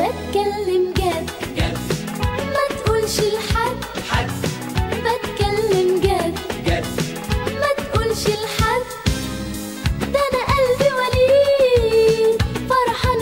بتكلم جد جد ما تقولش لحد حد بتكلم جد جد ما تقولش لحد ده انا قلبي وليد فرحان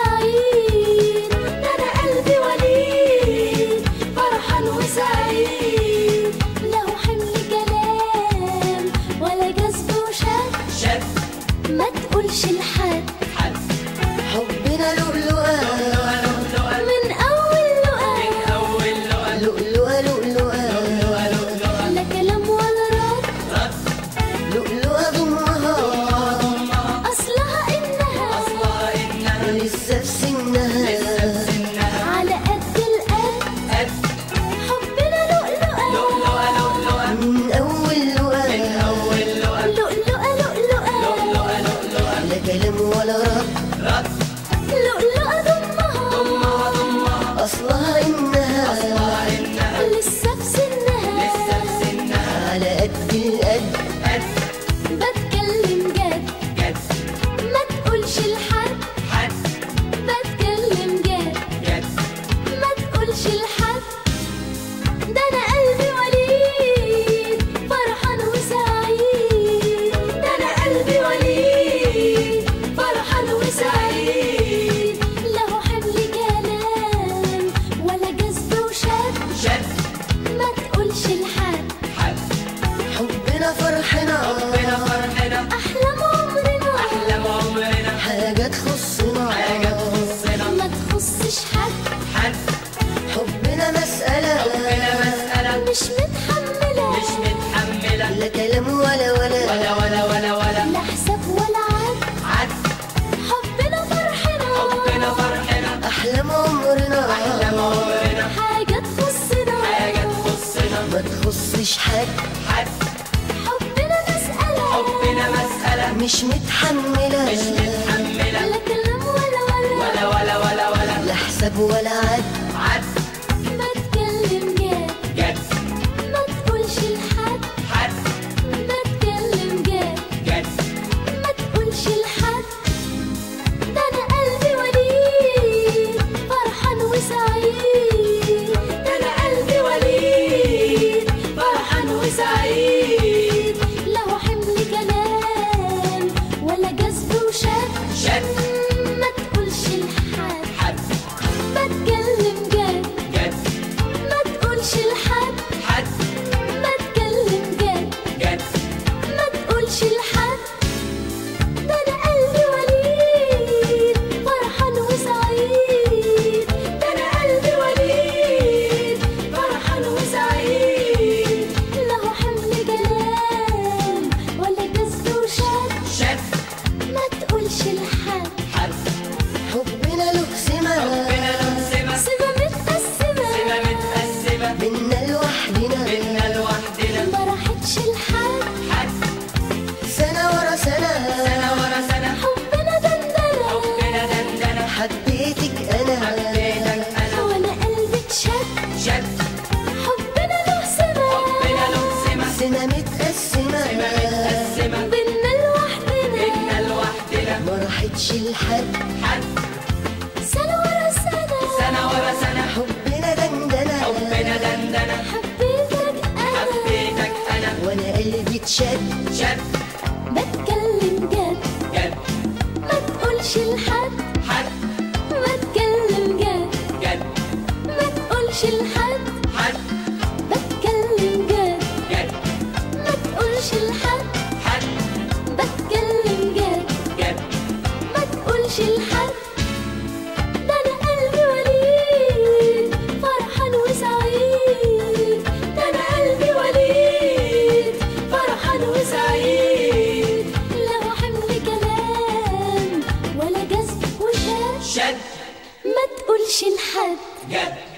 وسعيد ده انا قلبي وليد فرحان وسعيد له حمل كلام ولا جذب وشد شد ما تقولش لحد حد حبنا لؤلؤة لؤلؤة لؤلؤة من اول من لقاء أول لؤلؤة لؤلؤة لؤلؤة لؤلؤة لؤلؤة لا كلام ولا رد رد لؤلؤة ضمها ضمها اصلها انها أصلها إنها لسه في سنها لسه بسنها على قد القد قد حبنا لؤلؤة لؤلؤة لؤلؤة من أول لؤلؤة من أول لؤلؤة لؤلؤة لؤلؤة لؤلؤة لؤلؤة لا كلام ولا رد رد لؤلؤة ضمها ضمها ضمها أصلها إنها أصلها إنها لسه في سنها لسه بسنها على قد القد قد بتكلم جد جد ما تقولش لحد حد بتكلم جد جد ما تقولش لحد ده انا قلبي وليد فرحان وسعيد ده انا قلبي وليد فرحان وسعيد له حمل كلام ولا جذب وشد شد ما تقولش لحد حد حبنا فرحنا ربنا فرحنا احلام عمرنا أحلام عمرنا حاجة تخصنا حاجة تخصنا ما تخصش حد حد حبنا مسألة ربنا مسألة مش متحملة مش متحملة لا كلام ولا ولا ولا ولا ولا ولا لا حساب ولا عد عد حبنا فرحنا ربنا فرحنا أحلام عمرنا أحلام عمرنا حاجة تخصنا حاجة تخصنا ما تخصش حد حد حبنا مسألة حبنا مسألة مش متحملة مش متحملة لا كلام ولا ولا ولا ولا ولا ولا لا حساب ولا عد عد بتكلم جد جد ما تقولش لحد حد بتكلم جد جد ما تقولش لحد ده انا قلبي وليد فرحان وسعيد ده انا قلبي وليد فرحان وسعيد له حمل كلام ولا جذب وشد شد ما تقولش لحد حد بتكلم جد جد ما تقولش لحد حد بتكلم جد جد ما تقولش لحد ده انا قلبي وليد فرحان وسعيد ده انا قلبي وليد فرحان وسعيد له حمل كلام ولا جذب وشد شد ما تقولش لحد حد حبنا له سمة ربنا له سمة سما متقسمة سمة متقسمة منا لوحدنا منا لوحدنا ما راحتش لحد حد سنة ورا سنة سنة ورا سنة حبنا دندنة حبنا دندنة حبيتك أنا حبيتك أنا وانا قلبي اتشد شد حبنا له سما حبنا له سمة سنة متقسمة سمة متقسمة بينا لوحدنا منا لوحدنا ما راحتش لحد حد سنة ورا سنة سنة ورا سنة حبنا دندنة حبنا دندنة حبيتك أنا حبيتك أنا وانا قلبي اتشد شد بتكلم جد جد ما تقولش لحد حد بتكلم جد جد ما تقولش لحد حد بتكلم جد جد ما تقولش لحد حد بتكلم جد جد ما تقولش لحد ده انا قلبي وليد فرحان وسعيد ده انا قلبي وليد فرحان وسعيد له حمل كلام ولا جذب وشد شد ما تقولش لحد جد